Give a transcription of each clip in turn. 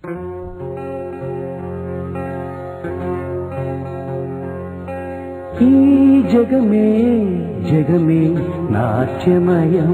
ఈ జగమే జగమే నాట్యమయం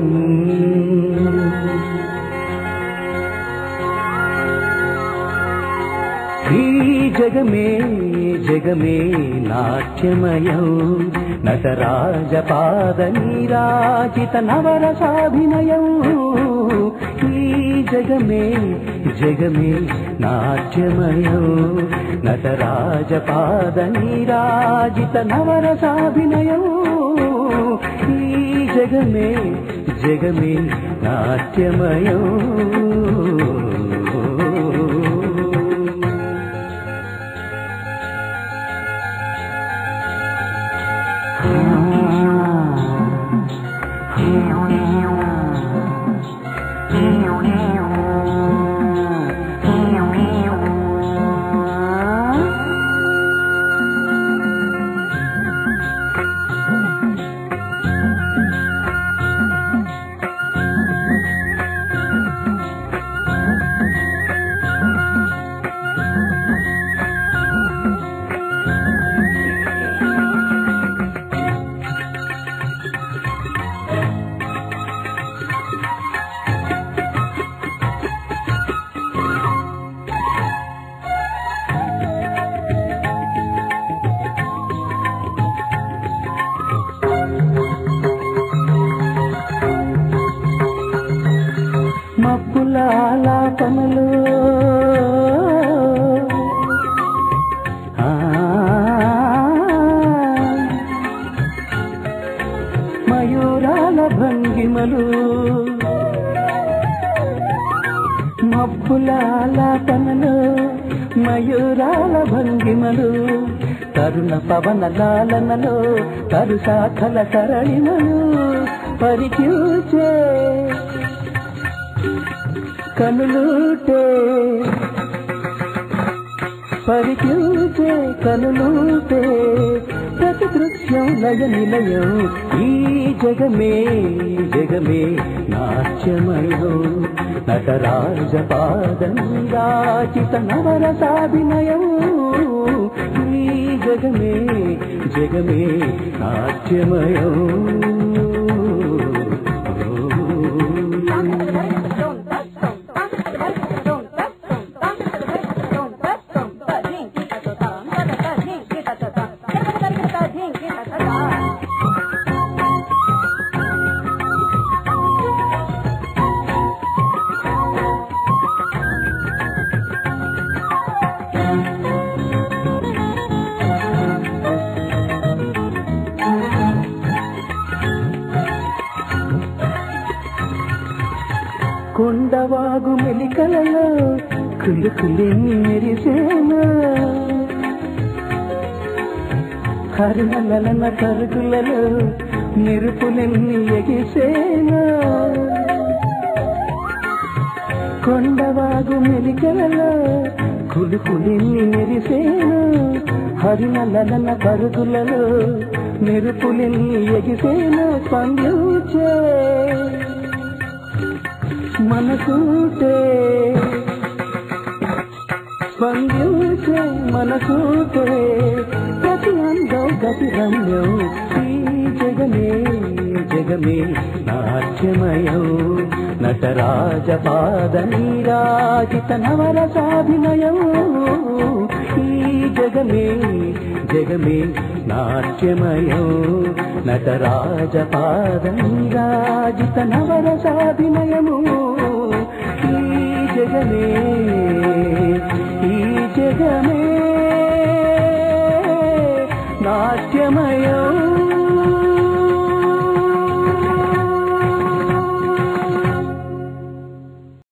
ఈ జగమే జగమే నాట్యమయం నటరాజపాద నీరాజిత నవరసాభినయం ఈ జగమే జగమే నాట్యమయం నటరాజపాద నీరాజిత నవరసాభినయం ఈ జగమే జగమే నాట్యమయం మబ్బుల ఆలాపనలు ఆ, మయూరాల భంగిమలు మబ్బుల ఆలాపనలు మయూరాల భంగిమలు తరుణ పవన లాలనలో తరుశాఖల తరళిమలు పరిచూచే కనులుటే పరిచూచే కనులుటే ప్రతి దృశ్యం లయ నిలయం ఈ జగమే జగమే నాట్యమయం నటరాజపాదంగాచిత నవరసాభినయం ఈ జగమే జగమే నాట్యమయం కొండవాగు మెలికలలో కులుకులెన్ని మెరిసేనా హరిమలన పరుగులలో మెరుపులెన్ని ఎగిసేనా కొండవాగు మెలికలలో కులుకులెన్ని మెరిసేనా హరిమలన పరుగులలో మెరుపులెన్ని ఎగిసేనా స్పందించే మనసుటే స్పందించే మనసుటే ప్రతి అందం గతి రమ్యం ఈ జగమే జగమే నాట్యమయం నటరాజపాద నీరాజిత నవరసాభినయం ఈ జగమే జగమే నాట్యమయం నటరాజపాద నీరాజిత నవరసాభినయము ఈ జగమే ఈ జగమే నాట్యమయం